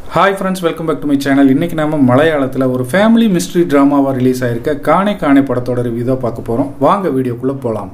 hi friends welcome back to my channel இன்றைக்கி நம்ம மலையாளத்தில் ஒரு ஃபேமிலி மிஸ்ட்ரி ட்ராமாவாக ரிலீஸ் ஆயிருக்க காணே காணே படத்தோட ரிவ்யூ தான் பார்க்க போகிறோம் வாங்க வீடியோக்குள்ளே போகலாம்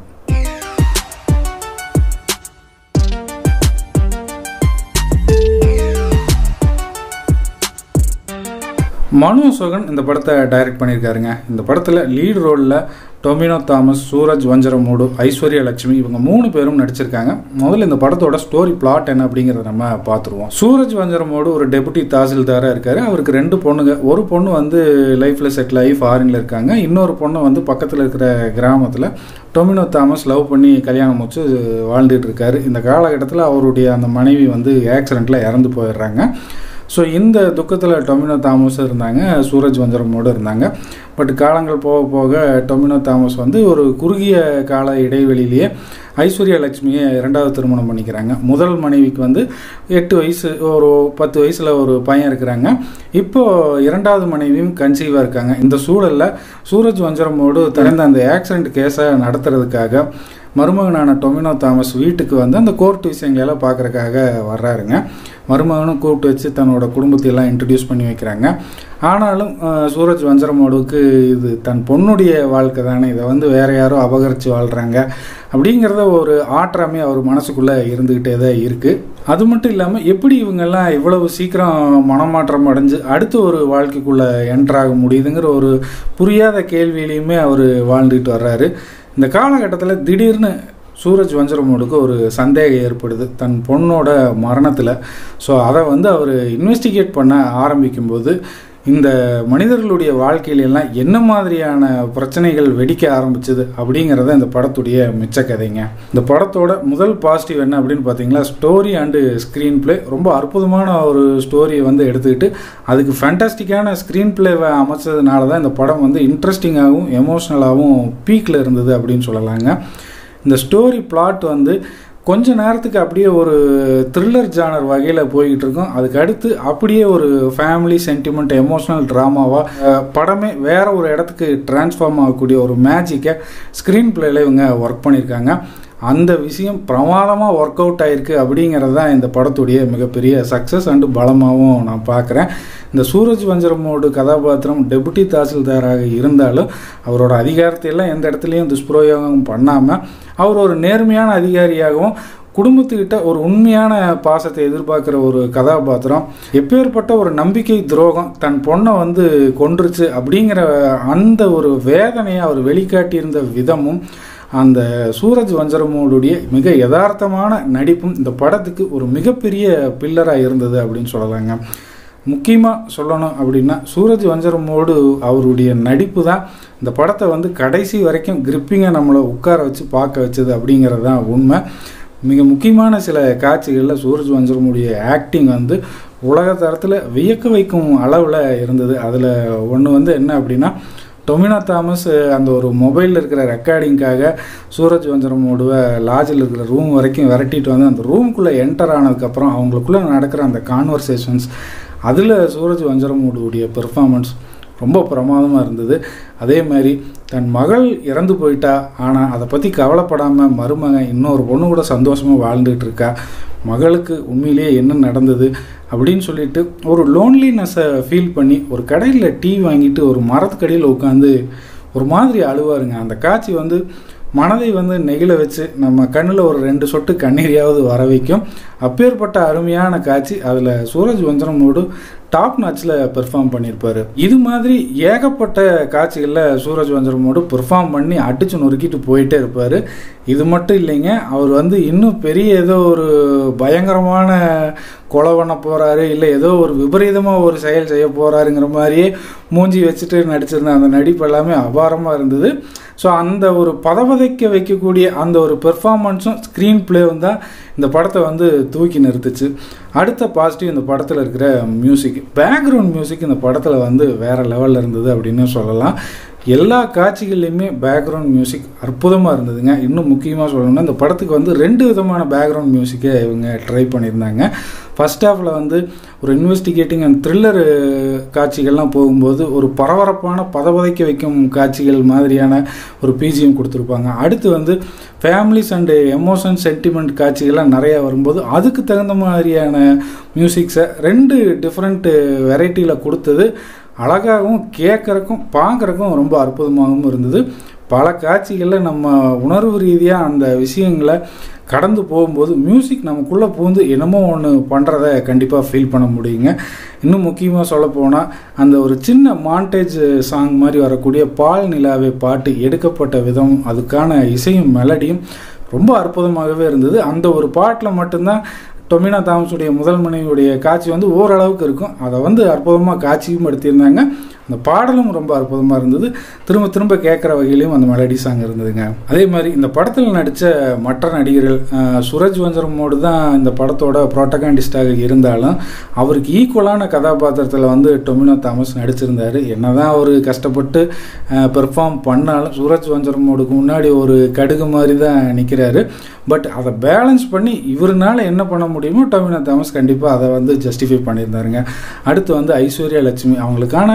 மனு அசோகன் இந்த படத்தை டைரக்ட் பண்ணியிருக்காருங்க இந்த படத்தில் லீட் ரோலில் டொமினோ தாமஸ் சூரஜ் வஞ்சரமூடு ஐஸ்வர்யா லட்சுமி இவங்க மூணு பேரும் நடிச்சிருக்காங்க முதல்ல இந்த படத்தோட ஸ்டோரி பிளாட் என்ன அப்படிங்கிறத நம்ம பார்த்துருவோம் சூரஜ் வஞ்சரமூடு ஒரு டெபுட்டி தாசில்தாராக இருக்காரு அவருக்கு ரெண்டு பொண்ணுங்க ஒரு பொண்ணு வந்து லைஃப்பில் செட்டில் ஆகி ஃபாரினில் இருக்காங்க இன்னொரு பொண்ணு வந்து பக்கத்தில் இருக்கிற கிராமத்தில் டொமினோ தாமஸ் லவ் பண்ணி கல்யாணம் முடிச்சு வாழ்ந்துட்டு இருக்காரு இந்த காலகட்டத்தில் அவருடைய அந்த மனைவி வந்து ஆக்சிடெண்ட்டில் இறந்து போயிடுறாங்க ஸோ இந்த துக்கத்தில் டொமினோ தாமஸ் இருந்தாங்க சூரஜ் வஞ்சரமோடு இருந்தாங்க பட் காலங்கள் போக போக டொமினோ தாமஸ் வந்து ஒரு குறுகிய கால இடைவெளியிலேயே ஐஸ்வர்யா லட்சுமியை இரண்டாவது திருமணம் பண்ணிக்கிறாங்க முதல் மனைவிக்கு வந்து எட்டு வயசு ஒரு பத்து வயசில் ஒரு பையன் இருக்கிறாங்க இப்போது இரண்டாவது மனைவியும் கன்சீவாக இருக்காங்க இந்த சூழலில் சூரஜ் வஞ்சரமோடு திறந்த அந்த ஆக்சிடென்ட் கேஸை நடத்துறதுக்காக மருமகனான டொமினோ தாமஸ் வீட்டுக்கு வந்து அந்த கோர்ட் விஷயங்களெல்லாம் பார்க்குறக்காக வர்றாருங்க மருமகனும் கூப்பிட்டு வச்சு தன்னோட குடும்பத்தையெல்லாம் இன்ட்ரடியூஸ் பண்ணி வைக்கிறாங்க ஆனாலும் சூரஜ் வஞ்சரமோடுக்கு இது தன் பொண்ணுடைய வாழ்க்கை தானே இதை வந்து வேற யாரோ அபகரித்து வாழ்கிறாங்க அப்படிங்கிறத ஒரு ஆற்றாமே அவர் மனசுக்குள்ளே இருந்துக்கிட்டே தான் இருக்குது அது மட்டும் இல்லாமல் எப்படி இவங்கெல்லாம் இவ்வளவு சீக்கிரம் மனமாற்றம் அடைஞ்சு அடுத்த ஒரு வாழ்க்கைக்குள்ளே என்ட்ராக முடியுதுங்கிற ஒரு புரியாத கேள்வியிலையுமே அவர் வாழ்ந்துட்டு வர்றாரு இந்த காலகட்டத்தில் திடீர்னு சூரஜ் வஞ்சரமோடுக்கு ஒரு சந்தேகம் ஏற்படுது தன் பொண்ணோட மரணத்தில் ஸோ அதை வந்து அவர் இன்வெஸ்டிகேட் பண்ண ஆரம்பிக்கும்போது இந்த மனிதர்களுடைய வாழ்க்கையிலெல்லாம் என்ன மாதிரியான பிரச்சனைகள் வெடிக்க ஆரம்பிச்சது அப்படிங்கிறத இந்த படத்துடைய மிச்ச கதைங்க இந்த படத்தோட முதல் பாசிட்டிவ் என்ன அப்படின்னு பார்த்தீங்களா ஸ்டோரி அண்டு ஸ்க்ரீன் பிளே ரொம்ப அற்புதமான ஒரு ஸ்டோரியை வந்து எடுத்துக்கிட்டு அதுக்கு ஃபேண்டாஸ்டிக்கான ஸ்க்ரீன் பிளேவை அமைச்சதுனால தான் இந்த படம் வந்து இன்ட்ரெஸ்டிங்காகவும் எமோஷ்னலாகவும் பீக்கில் இருந்தது அப்படின்னு சொல்லலாங்க இந்த ஸ்டோரி பிளாட் வந்து கொஞ்ச நேரத்துக்கு அப்படியே ஒரு த்ரில்லர் ஜானர் வகையில் போய்கிட்டு இருக்கும் அதுக்கு அடுத்து அப்படியே ஒரு ஃபேமிலி சென்டிமெண்ட் எமோஷனல் ட்ராமாவாக படமே வேற ஒரு இடத்துக்கு டிரான்ஸ்ஃபார்ம் ஆகக்கூடிய ஒரு மேஜிக்கை ஸ்க்ரீன் பிளேல இவங்க ஒர்க் பண்ணியிருக்காங்க அந்த விஷயம் பிரமாதமாக ஒர்க் அவுட் ஆயிருக்கு அப்படிங்கிறது தான் இந்த படத்துடைய மிகப்பெரிய சக்ஸஸ் அண்டு பலமாகவும் நான் பார்க்குறேன் இந்த சூரஜ் வஞ்சரமோடு கதாபாத்திரம் டெபுட்டி தாசில்தாராக இருந்தாலும் அவரோட அதிகாரத்தை எல்லாம் எந்த இடத்துலையும் துஷ்பிரயோகம் பண்ணாமல் அவர் ஒரு நேர்மையான அதிகாரியாகவும் குடும்பத்துக்கிட்ட ஒரு உண்மையான பாசத்தை எதிர்பார்க்குற ஒரு கதாபாத்திரம் எப்பேற்பட்ட ஒரு நம்பிக்கை துரோகம் தன் பொண்ணை வந்து கொன்றுச்சு அப்படிங்கிற அந்த ஒரு வேதனையை அவர் வெளிக்காட்டியிருந்த விதமும் அந்த சூரஜ் வஞ்சரமோடுடைய மிக யதார்த்தமான நடிப்பும் இந்த படத்துக்கு ஒரு மிகப்பெரிய பில்லராக இருந்தது அப்படின்னு சொல்லலாங்க முக்கியமாக சொல்லணும் அப்படின்னா சூரஜ் வஞ்சரமோடு அவருடைய நடிப்பு தான் இந்த படத்தை வந்து கடைசி வரைக்கும் கிரிப்பிங்காக நம்மளை உட்கார வச்சு பார்க்க வச்சது அப்படிங்கிறது தான் உண்மை மிக முக்கியமான சில காட்சிகளில் சூரஜ் வஞ்சரமுடைய ஆக்டிங் வந்து உலக தரத்தில் வியக்க வைக்கும் அளவில் இருந்தது அதில் ஒன்று வந்து என்ன அப்படின்னா டொமினோ தாமஸ் அந்த ஒரு மொபைலில் இருக்கிற ரெக்கார்டிங்காக சூரஜ் வஞ்சரமோடுவ லாட்ஜில் இருக்கிற ரூம் வரைக்கும் விரட்டிட்டு வந்து அந்த ரூம்குள்ளே என்டர் ஆனதுக்கப்புறம் அவங்களுக்குள்ளே நடக்கிற அந்த கான்வர்சேஷன்ஸ் அதில் சூரஜ் வஞ்சரமோடுடைய பெர்ஃபார்மன்ஸ் ரொம்ப பிரமாதமாக இருந்தது அதே மாதிரி தன் மகள் இறந்து போயிட்டா ஆனால் அதை பற்றி கவலைப்படாமல் மருமகன் இன்னொரு பொண்ணு கூட சந்தோஷமாக வாழ்ந்துட்டு இருக்கா மகளுக்கு உண்மையிலேயே என்ன நடந்தது அப்படின்னு சொல்லிட்டு ஒரு லோன்லினஸை ஃபீல் பண்ணி ஒரு கடையில் டீ வாங்கிட்டு ஒரு மரத்துக்கடியில் உட்காந்து ஒரு மாதிரி அழுவாருங்க அந்த காட்சி வந்து மனதை வந்து நெகிழ வச்சு நம்ம கண்ணில் ஒரு ரெண்டு சொட்டு கண்ணீரையாவது வர வைக்கும் அப்பேற்பட்ட அருமையான காட்சி அதில் சூரஜ் வஞ்சனமோடு டாப் நாச்சில் பெர்ஃபார்ம் பண்ணியிருப்பார் இது மாதிரி ஏகப்பட்ட காட்சிகளில் சூரஜ் வஞ்சனமோடு பெர்ஃபார்ம் பண்ணி அடிச்சு நொறுக்கிட்டு போயிட்டே இருப்பார் இது மட்டும் இல்லைங்க அவர் வந்து இன்னும் பெரிய ஏதோ ஒரு பயங்கரமான கொலை பண்ண போகிறாரு இல்லை ஏதோ ஒரு விபரீதமாக ஒரு செயல் செய்ய போகிறாருங்கிற மாதிரியே மூஞ்சி வச்சுட்டு நடிச்சிருந்த அந்த நடிப்பு எல்லாமே அபாரமாக இருந்தது ஸோ அந்த ஒரு பதவதைக்க வைக்கக்கூடிய அந்த ஒரு பெர்ஃபார்மன்ஸும் ஸ்க்ரீன் பிளேவும் தான் இந்த படத்தை வந்து தூக்கி நிறுத்துச்சு அடுத்த பாசிட்டிவ் இந்த படத்தில் இருக்கிற மியூசிக் பேக்ரவுண்ட் மியூசிக் இந்த படத்தில் வந்து வேறு லெவலில் இருந்தது அப்படின்னு சொல்லலாம் எல்லா காட்சிகள்லையுமே பேக்ரவுண்ட் மியூசிக் அற்புதமாக இருந்ததுங்க இன்னும் முக்கியமாக சொல்லணும்னா இந்த படத்துக்கு வந்து ரெண்டு விதமான பேக்ரவுண்ட் மியூசிக்கை இவங்க ட்ரை பண்ணியிருந்தாங்க ஃபஸ்ட் ஹாஃபில் வந்து ஒரு இன்வெஸ்டிகேட்டிங் அண்ட் த்ரில்லர் காட்சிகள்லாம் போகும்போது ஒரு பரபரப்பான பதவதைக்க வைக்கும் காட்சிகள் மாதிரியான ஒரு பிஜிஎம் கொடுத்துருப்பாங்க அடுத்து வந்து ஃபேமிலிஸ் அண்டு எமோஷன் சென்டிமெண்ட் காட்சிகள்லாம் நிறையா வரும்போது அதுக்கு தகுந்த மாதிரியான மியூசிக்ஸை ரெண்டு டிஃப்ரெண்ட்டு வெரைட்டியில் கொடுத்தது அழகாகவும் கேட்குறக்கும் பார்க்குறக்கும் ரொம்ப அற்புதமாகவும் இருந்தது பல காட்சிகளில் நம்ம உணர்வு ரீதியாக அந்த விஷயங்களை கடந்து போகும்போது மியூசிக் நமக்குள்ளே பூந்து என்னமோ ஒன்று பண்ணுறத கண்டிப்பாக ஃபீல் பண்ண முடியுங்க இன்னும் முக்கியமாக சொல்ல போனால் அந்த ஒரு சின்ன மாண்டேஜ் சாங் மாதிரி வரக்கூடிய பால் நிலாவே பாட்டு எடுக்கப்பட்ட விதம் அதுக்கான இசையும் மெலடியும் ரொம்ப அற்புதமாகவே இருந்தது அந்த ஒரு பாட்டில் மட்டும்தான் டொமினா தாமஸுடைய முதல் மனைவியுடைய காட்சி வந்து ஓரளவுக்கு இருக்கும் அதை வந்து அற்புதமாக காட்சியும் எடுத்திருந்தாங்க அந்த பாடலும் ரொம்ப அற்புதமாக இருந்தது திரும்ப திரும்ப கேட்குற வகையிலையும் அந்த மெலடி சாங் இருந்ததுங்க அதே மாதிரி இந்த படத்தில் நடித்த மற்ற நடிகர்கள் சுரஜ் வஞ்சரமோடு தான் இந்த படத்தோட ப்ரோட்டகாண்டிஸ்டாக இருந்தாலும் அவருக்கு ஈக்குவலான கதாபாத்திரத்தில் வந்து டொமினோ தாமஸ் நடிச்சிருந்தார் என்னதான் அவர் கஷ்டப்பட்டு பெர்ஃபார்ம் பண்ணாலும் சூரஜ் வஞ்சரமோடுக்கு முன்னாடி ஒரு கடுகு மாதிரி தான் நிற்கிறாரு பட் அதை பேலன்ஸ் பண்ணி இவருனால என்ன பண்ண முடியுமோ டொமினோ தாமஸ் கண்டிப்பாக அதை வந்து ஜஸ்டிஃபை பண்ணியிருந்தாருங்க அடுத்து வந்து ஐஸ்வர்யா லட்சுமி அவங்களுக்கான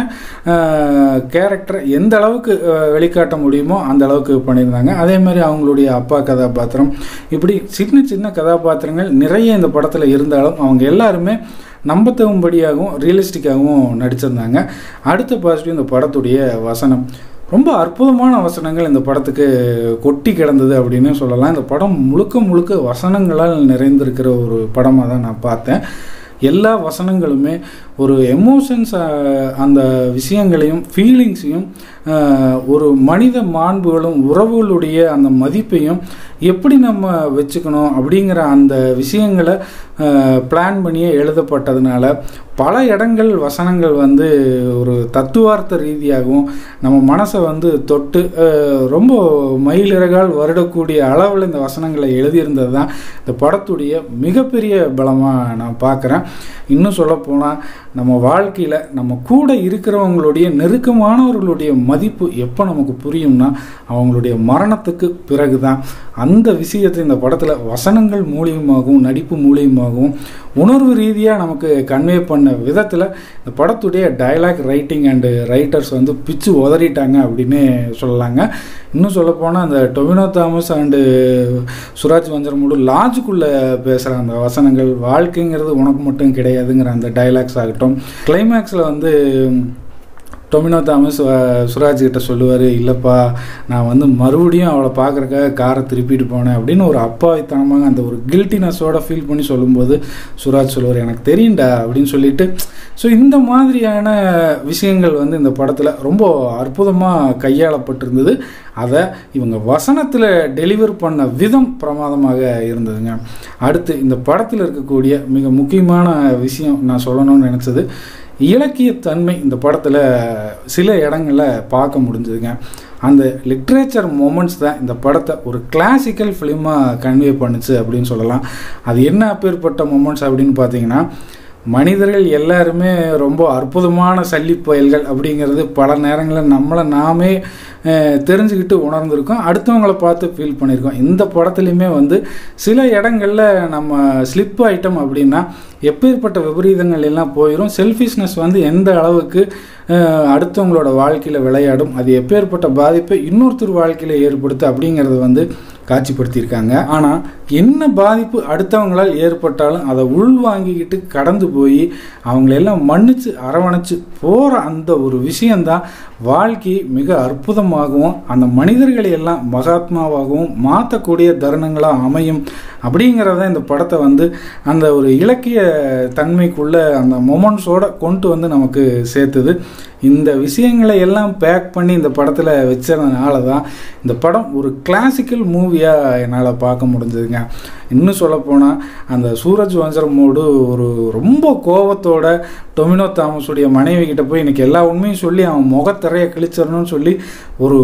கேரக்டரை எந்த அளவுக்கு வெளிக்காட்ட முடியுமோ அந்த அளவுக்கு பண்ணியிருந்தாங்க அதே மாதிரி அவங்களுடைய அப்பா கதாபாத்திரம் இப்படி சின்ன சின்ன கதாபாத்திரங்கள் நிறைய இந்த படத்தில் இருந்தாலும் அவங்க எல்லாருமே நம்பத்தகும்படியாகவும் ரியலிஸ்டிக்காகவும் நடிச்சிருந்தாங்க அடுத்த பாசிட்டிவ் இந்த படத்துடைய வசனம் ரொம்ப அற்புதமான வசனங்கள் இந்த படத்துக்கு கொட்டி கிடந்தது அப்படின்னு சொல்லலாம் இந்த படம் முழுக்க முழுக்க வசனங்களால் நிறைந்திருக்கிற ஒரு படமாக தான் நான் பார்த்தேன் எல்லா வசனங்களுமே ஒரு எமோஷன்ஸ் அந்த விஷயங்களையும் ஃபீலிங்ஸையும் ஒரு மனித மாண்புகளும் உறவுகளுடைய அந்த மதிப்பையும் எப்படி நம்ம வச்சுக்கணும் அப்படிங்கிற அந்த விஷயங்களை பிளான் பண்ணியே எழுதப்பட்டதுனால பல இடங்கள் வசனங்கள் வந்து ஒரு தத்துவார்த்த ரீதியாகவும் நம்ம மனசை வந்து தொட்டு ரொம்ப மயிலிறகால் வருடக்கூடிய அளவில் இந்த வசனங்களை எழுதியிருந்தது தான் இந்த படத்துடைய மிகப்பெரிய பலமாக நான் பார்க்குறேன் இன்னும் சொல்லப்போனால் நம்ம வாழ்க்கையில் நம்ம கூட இருக்கிறவங்களுடைய நெருக்கமானவர்களுடைய மதிப்பு எப்போ நமக்கு புரியும்னா அவங்களுடைய மரணத்துக்கு பிறகு தான் அந்த விஷயத்தை இந்த படத்தில் வசனங்கள் மூலியமாகவும் நடிப்பு மூலியமாகவும் உணர்வு ரீதியாக நமக்கு கன்வே பண்ண விதத்தில் இந்த படத்துடைய டைலாக் ரைட்டிங் அண்டு ரைட்டர்ஸ் வந்து பிச்சு உதறிட்டாங்க அப்படின்னு சொல்லலாங்க இன்னும் சொல்லப்போனால் அந்த டொமினோ தாமஸ் அண்டு சுராஜ் வஞ்சரமூடு லாஜுக்குள்ளே பேசுகிற அந்த வசனங்கள் வாழ்க்கைங்கிறது உனக்கு மட்டும் கிடையாதுங்கிற அந்த டைலாக்ஸ் ஆகட்டும் கிளைமேக்ஸில் வந்து டொமினோ தாமஸ் சுராஜ் கிட்ட சொல்லுவார் இல்லைப்பா நான் வந்து மறுபடியும் அவளை பார்க்குறக்காக காரை திருப்பிட்டு போனேன் அப்படின்னு ஒரு அப்பாவித்தனமாக அந்த ஒரு கில்ட்டினஸோட ஃபீல் பண்ணி சொல்லும்போது சுராஜ் சொல்லுவார் எனக்கு தெரியும்டா அப்படின்னு சொல்லிட்டு ஸோ இந்த மாதிரியான விஷயங்கள் வந்து இந்த படத்தில் ரொம்ப அற்புதமாக கையாளப்பட்டிருந்தது அதை இவங்க வசனத்தில் டெலிவர் பண்ண விதம் பிரமாதமாக இருந்ததுங்க அடுத்து இந்த படத்தில் இருக்கக்கூடிய மிக முக்கியமான விஷயம் நான் சொல்லணும்னு நினச்சது இலக்கியத்தன்மை இந்த படத்தில் சில இடங்களில் பார்க்க முடிஞ்சதுங்க அந்த லிட்ரேச்சர் மூமெண்ட்ஸ் தான் இந்த படத்தை ஒரு கிளாசிக்கல் ஃபிலிமாக கன்வே பண்ணுச்சு அப்படின்னு சொல்லலாம் அது என்ன அப்பேற்பட்ட மூமெண்ட்ஸ் அப்படின்னு பார்த்தீங்கன்னா மனிதர்கள் எல்லாருமே ரொம்ப அற்புதமான சல்லி புயல்கள் அப்படிங்கிறது பல நேரங்களில் நம்மளை நாமே தெரிஞ்சுக்கிட்டு உணர்ந்திருக்கோம் அடுத்தவங்களை பார்த்து ஃபீல் பண்ணியிருக்கோம் இந்த படத்துலையுமே வந்து சில இடங்களில் நம்ம ஸ்லிப் ஐட்டம் அப்படின்னா எப்பேற்பட்ட விபரீதங்கள் எல்லாம் போயிடும் செல்ஃபிஷ்னஸ் வந்து எந்த அளவுக்கு அடுத்தவங்களோட வாழ்க்கையில் விளையாடும் அது எப்பேற்பட்ட பாதிப்பை இன்னொருத்தர் வாழ்க்கையில் ஏற்படுத்து அப்படிங்கிறத வந்து காட்சிப்படுத்தியிருக்காங்க ஆனால் என்ன பாதிப்பு அடுத்தவங்களால் ஏற்பட்டாலும் அதை உள்வாங்கிக்கிட்டு கடந்து போய் அவங்களெல்லாம் மன்னிச்சு அரவணைச்சு போகிற அந்த ஒரு விஷயந்தான் வாழ்க்கையை மிக அற்புதமாகவும் அந்த மனிதர்களை எல்லாம் மகாத்மாவாகவும் மாற்றக்கூடிய தருணங்களாக அமையும் அப்படிங்கிறத இந்த படத்தை வந்து அந்த ஒரு இலக்கிய தன்மைக்குள்ள அந்த மொமெண்ட்ஸோட கொண்டு வந்து நமக்கு சேர்த்துது இந்த விஷயங்களை எல்லாம் பேக் பண்ணி இந்த படத்தில் வச்சதுனால தான் இந்த படம் ஒரு கிளாசிக்கல் மூவியாக என்னால் பார்க்க முடிஞ்சதுங்க இன்னும் சொல்லப்போனால் அந்த சூரஜ் வஞ்சரமோடு ஒரு ரொம்ப கோவத்தோட டொமினோ தாமஸுடைய மனைவி கிட்ட போய் இன்னைக்கு எல்லா உண்மையும் சொல்லி அவன் முகத்திரைய கிழிச்சிடணும்னு சொல்லி ஒரு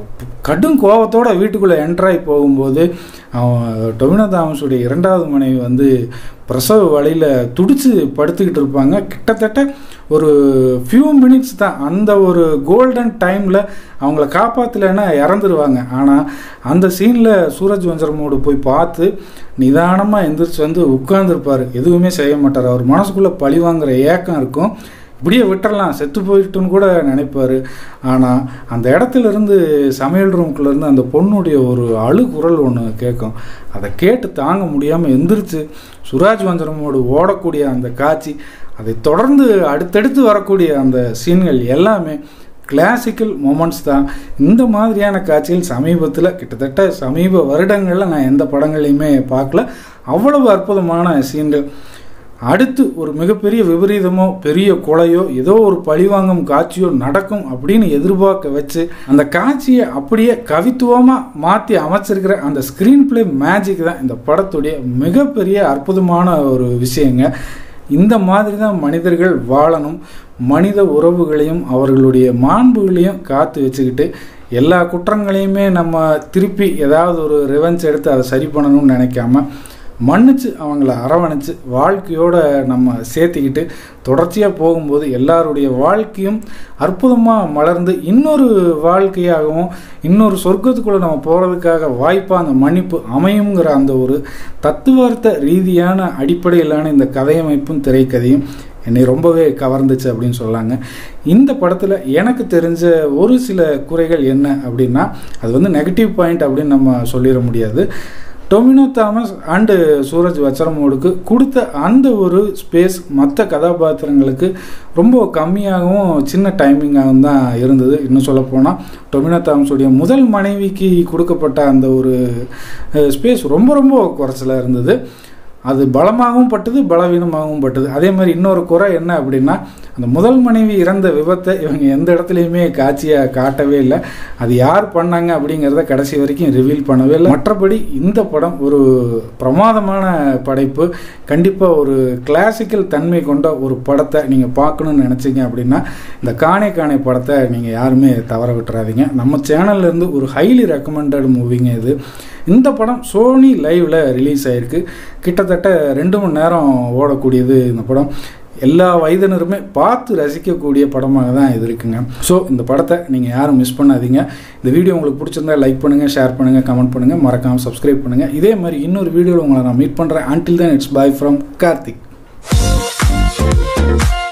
கடும் கோவத்தோட வீட்டுக்குள்ளே என்ட்ராகி போகும்போது அவன் டொமினோ தாமஸுடைய இரண்டாவது மனைவி வந்து பிரசவ வழியில் துடிச்சு படுத்துக்கிட்டு இருப்பாங்க கிட்டத்தட்ட ஒரு ஃபியூ மினிட்ஸ் தான் அந்த ஒரு கோல்டன் டைமில் அவங்கள காப்பாற்றலைன்னா இறந்துருவாங்க ஆனால் அந்த சீனில் சூரஜ் வஞ்சரமோடு போய் பார்த்து நிதானமாக எந்திரிச்சு வந்து உட்கார்ந்துருப்பார் எதுவுமே செய்ய மாட்டார் அவர் மனசுக்குள்ளே பழி வாங்குற ஏக்கம் இருக்கும் இப்படியே விட்டுறலாம் செத்து போயிட்டுன்னு கூட நினைப்பார் ஆனால் அந்த இடத்துல இருந்து சமையல் ரூம்குள்ளேருந்து அந்த பொண்ணுடைய ஒரு அழுகுரல் ஒன்று கேட்கும் அதை கேட்டு தாங்க முடியாமல் எந்திரிச்சு சுராஜ் வஞ்சனமோடு ஓடக்கூடிய அந்த காட்சி அதை தொடர்ந்து அடுத்தடுத்து வரக்கூடிய அந்த சீன்கள் எல்லாமே கிளாசிக்கல் மூமெண்ட்ஸ் தான் இந்த மாதிரியான காட்சிகள் சமீபத்தில் கிட்டத்தட்ட சமீப வருடங்களில் நான் எந்த படங்களையுமே பார்க்கல அவ்வளவு அற்புதமான சீன்கள் அடுத்து ஒரு மிகப்பெரிய விபரீதமோ பெரிய கொலையோ ஏதோ ஒரு பழிவாங்கும் காட்சியோ நடக்கும் அப்படின்னு எதிர்பார்க்க வச்சு அந்த காட்சியை அப்படியே கவித்துவமாக மாற்றி அமைச்சிருக்கிற அந்த ஸ்க்ரீன் பிளே மேஜிக் தான் இந்த படத்துடைய மிகப்பெரிய அற்புதமான ஒரு விஷயங்க இந்த மாதிரி தான் மனிதர்கள் வாழணும் மனித உறவுகளையும் அவர்களுடைய மாண்புகளையும் காத்து வச்சுக்கிட்டு எல்லா குற்றங்களையுமே நம்ம திருப்பி ஏதாவது ஒரு ரிவெஞ்ச் எடுத்து அதை சரி பண்ணணும்னு நினைக்காம மன்னிச்சு அவங்கள அரவணைச்சு வாழ்க்கையோட நம்ம சேர்த்திக்கிட்டு தொடர்ச்சியாக போகும்போது எல்லாருடைய வாழ்க்கையும் அற்புதமாக மலர்ந்து இன்னொரு வாழ்க்கையாகவும் இன்னொரு சொர்க்கத்துக்குள்ளே நம்ம போகிறதுக்காக வாய்ப்பாக அந்த மன்னிப்பு அமையுங்கிற அந்த ஒரு தத்துவார்த்த ரீதியான அடிப்படையிலான இந்த கதையமைப்பும் திரைக்கதையும் என்னை ரொம்பவே கவர்ந்துச்சு அப்படின்னு சொல்லாங்க இந்த படத்தில் எனக்கு தெரிஞ்ச ஒரு சில குறைகள் என்ன அப்படின்னா அது வந்து நெகட்டிவ் பாயிண்ட் அப்படின்னு நம்ம சொல்லிட முடியாது டொமினோ தாமஸ் அண்டு சூரஜ் வச்சரமோடுக்கு கொடுத்த அந்த ஒரு ஸ்பேஸ் மற்ற கதாபாத்திரங்களுக்கு ரொம்ப கம்மியாகவும் சின்ன டைமிங்காகவும் தான் இருந்தது இன்னும் சொல்லப்போனால் டொமினோ தாமஸுடைய முதல் மனைவிக்கு கொடுக்கப்பட்ட அந்த ஒரு ஸ்பேஸ் ரொம்ப ரொம்ப குறைச்சலாக இருந்தது அது பலமாகவும் பட்டது பலவீனமாகவும் பட்டது அதே மாதிரி இன்னொரு குறை என்ன அப்படின்னா அந்த முதல் மனைவி இறந்த விபத்தை இவங்க எந்த இடத்துலையுமே காட்சியாக காட்டவே இல்லை அது யார் பண்ணாங்க அப்படிங்கிறத கடைசி வரைக்கும் ரிவீல் பண்ணவே இல்லை மற்றபடி இந்த படம் ஒரு பிரமாதமான படைப்பு கண்டிப்பாக ஒரு கிளாசிக்கல் தன்மை கொண்ட ஒரு படத்தை நீங்கள் பார்க்கணுன்னு நினச்சிங்க அப்படின்னா இந்த காணே காணே படத்தை நீங்கள் யாருமே தவற விட்டுறாதீங்க நம்ம சேனல்லேருந்து ஒரு ஹைலி ரெக்கமெண்டட் மூவிங்க இது இந்த படம் சோனி லைவில் ரிலீஸ் ஆகிருக்கு கிட்டத்தட்ட ரெண்டு மணி நேரம் ஓடக்கூடியது இந்த படம் எல்லா வயதினருமே பார்த்து ரசிக்கக்கூடிய படமாக தான் இது இருக்குங்க ஸோ இந்த படத்தை நீங்கள் யாரும் மிஸ் பண்ணாதீங்க இந்த வீடியோ உங்களுக்கு பிடிச்சிருந்தா லைக் பண்ணுங்கள் ஷேர் பண்ணுங்கள் கமெண்ட் பண்ணுங்கள் மறக்காமல் சப்ஸ்கிரைப் பண்ணுங்கள் இதே மாதிரி இன்னொரு வீடியோவில் உங்களை நான் மீட் பண்ணுறேன் until then it's bye from Karthik